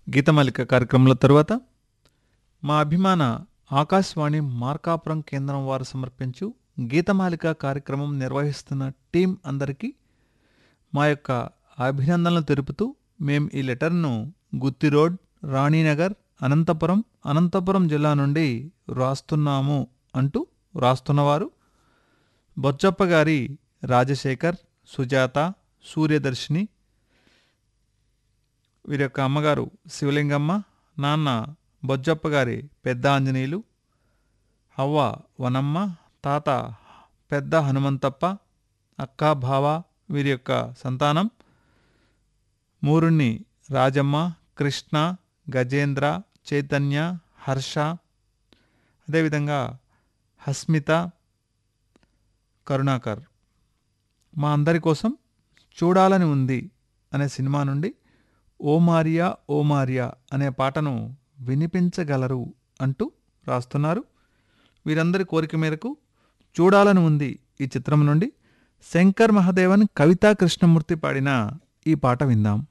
గీతమాలిక కార్యక్రమంలో తరువాత మా అభిమాన ఆకాశవాణి మార్కాపురం కేంద్రం వారు సమర్పించు గీతమాలిక కార్యక్రమం నిర్వహిస్తున్న టీం అందరికీ మా యొక్క అభినందనలు తెలుపుతూ మేం ఈ లెటర్ను గుత్తి రోడ్ రాణీనగర్ అనంతపురం అనంతపురం జిల్లా నుండి వ్రాస్తున్నాము అంటూ వ్రాస్తున్నవారు బొచ్చప్ప గారి రాజశేఖర్ సుజాత సూర్యదర్శిని వీరి యొక్క అమ్మగారు శివలింగమ్మ నాన్న బొజ్జప్ప గారి పెద్ద ఆంజనేయులు అవ్వ వనమ్మ తాత పెద్ద హనుమంతప్ప అక్క బావ వీరి యొక్క సంతానం మూరుణ్ణి రాజమ్మ కృష్ణ గజేంద్ర చైతన్య హర్ష అదేవిధంగా హస్మిత కరుణాకర్ మా అందరి కోసం చూడాలని ఉంది అనే సినిమా నుండి ఓ మారియా ఓ మారియా అనే పాటను వినిపించగలరు అంటూ రాస్తున్నారు వీరందరి కోరిక మేరకు చూడాలని ఉంది ఈ చిత్రం నుండి శంకర్ మహాదేవన్ కవితా కృష్ణమూర్తి పాడిన ఈ పాట విందాం